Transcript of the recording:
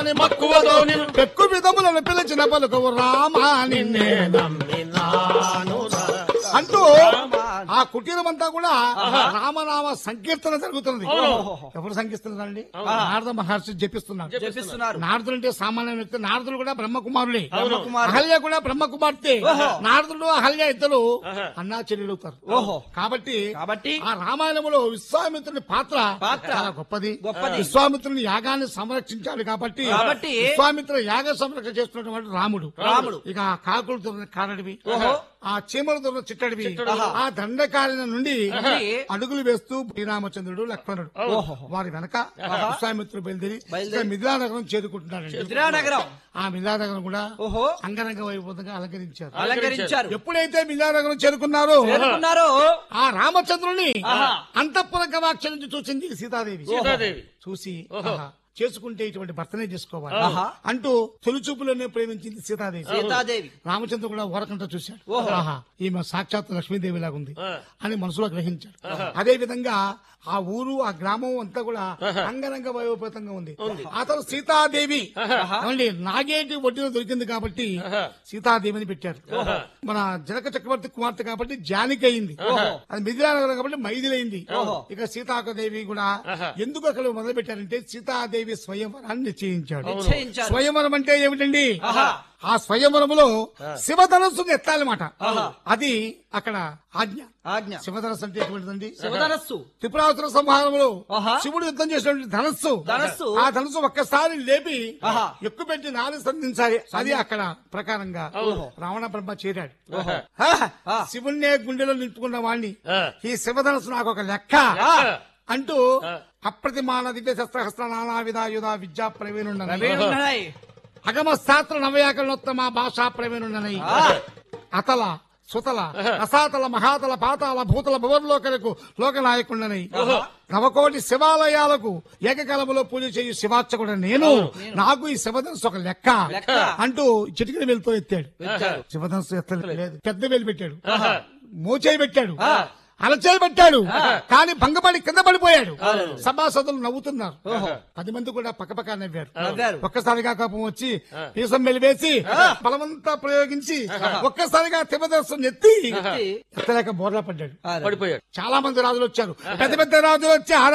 మక్కువతో నిన్ను పెక్కు విధములను పిలిచిన పలుకవు రామా నిన్నే నమ్మినానురా. అంటూ ఆ కుటీరం అంతా కూడా రామనామ సంకీర్తన జరుగుతున్నది ఎవరు సంకీర్తనండి నారద మహర్షి జపిస్తున్నాడు చెప్పిస్తున్నారు నారదులు అంటే సామాన్య వ్యక్తి నారదులు కూడా బ్రహ్మకుమారులే బ్రహ్మకుమారులే. అహల్య కూడా బ్రహ్మ కుమార్తె నారదుడు అహల్య ఇద్దరు అన్నా చెల్లెలు అవుతారు ఓహో. కాబట్టి కాబట్టి ఆ రామాయణంలో విశ్వామిత్రుని పాత్ర పాత్ర చాలా గొప్పది గొప్పది. విశ్వామిత్రుని యాగాన్ని సంరక్షించాడు కాబట్టి కాబట్టి విశ్వామిత్ర యాగ సంరక్షణ చేస్తున్నటువంటి రాముడు రాముడు. ఇక ఆ కాకులు దొరిన కారడివి ఓహో. ఆ చీమలు దొరిన చిట్టడివి ఆహా. ఆ దండకారిన నుండి నుండి అడుగులు వేస్తూ శ్రీరామచంద్రుడు లక్ష్మణుడు ఓహో. వారి వెనక విశ్వామిత్రుడు బయలుదేరి బయలుదేరి. ఇక్కడ మిథిలానగరం చేరుకుంటున్నాడండి మిథిలానగరం ఆ మిథిలానగరం కూడా ఓహో అంగరంగ వైభవంగా అలంకరించారు అలంకరించారు ఎప్పుడైతే మిథిలానగరం చేరుకున్నారో చేరుకున్నారు ఆ రామచంద్రుని ఆహా. అంతఃపుర గవాక్ష నుంచి చూసింది సీతాదేవి సీతాదేవి చూసి ఆహా, చేసుకుంటే ఇటువంటి భర్తనే చేసుకోవాలి ఆహా. అంటూ తొలిచూపులోనే ప్రేమించింది సీతాదేవి సీతాదేవి రామచంద్ర కూడా ఓరకంట చూశాడు ఓహో. ఆహా ఈమె సాక్షాత్ లక్ష్మీదేవి లాగా ఉంది ఆ. అని మనసులో గ్రహించాడు అదే విధంగా ఆ ఊరు ఆ గ్రామం అంతా కూడా అంగరంగ వైభవపేతంగా ఉంది అతను సీతాదేవి ఏమండి నాగేటి ఒడ్డున దొరికింది కాబట్టి సీతాదేవిని పెట్టారు మన జనక చక్రవర్తి కుమార్తె కాబట్టి జానికి అయింది అది మిథిలానగరం కాబట్టి మైథిలైంది ఇక సీతాదేవి కూడా ఎందుకు అక్కడ మొదలు పెట్టారంటే సీతాదేవి స్వయంవరాన్ని నిశ్చయించాడు నిశ్చయించారు స్వయంవరం అంటే ఏమిటండి ఆహా. ఆ స్వయంవరంలో శివధనస్సును ఎత్తాలన్నమాట ఆహా. అది అక్కడ ఆజ్ఞ ఆజ్ఞ శివధనస్సు అంటే ఎటువంటిదండి శివధనస్సు త్రిపురాసుర సంహారంలో ఆహా. శివుడు యుద్ధం చేసినటువంటి ధనస్సు ధనస్సు. ఆ ధనస్సు ఒక్కసారి లేపి ఆహా. ఎక్కుపెట్టి నాలుగు సంధించాలి అది అక్కడ ప్రకారంగా రావణ బ్రహ్మ చేరాడు ఓహో. ఆ, ఆ. శివుణ్ణే గుండెలో నింపుకున్న వాణ్ణి ఆ. ఈ శివధనస్సు నాకు ఒక లెక్క ఆ. అంటూ అప్రతిమాన దివ్య శస్త్రహస్త్ర నానా విధాయుధ విద్యా ప్రవీణుండనై వేణున్నాయి. అగమ శాస్త్ర నవయాకరణోత్తమ భాషా ప్రవీణుండనై ఆ. అతల సుతల రసాతల మహాతల పాతాల భూతల భువర్లోకలకు లోకనాయకుండనై నవకోటి శివాలయాలకు ఏకకాలంలో పూజ చేయు శివార్చకుడు నేను నాకు ఈ శివధనస్సు ఒక లెక్క లెక్క. అంటూ చిటికిన వెళ్తూ ఎత్తాడు ఎత్తాడు. శివధనస్సు ఎత్తలేదు పెద్ద వేలు పెట్టాడు మోచేయి పెట్టాడు అలచేయి పెట్టాడు కానీ భంగపడి కింద పడిపోయాడు సభాసదులు నవ్వుతున్నారు పది మంది కూడా పక్కపక్క నవ్వారు నవ్వారు. ఒక్కసారిగా కోపం వచ్చి పీసం వెలివేసి బలవంతా ప్రయోగించి ఒక్కసారిగా తిమ్మదర్శనం ఎత్తి ఎత్తి ఎత్తలేక బోర్లా పడ్డాడు ఆ, పడిపోయాడు చాలా మంది రాజులు వచ్చారు పెద్ద పెద్ద రాజులు వచ్చి ఆ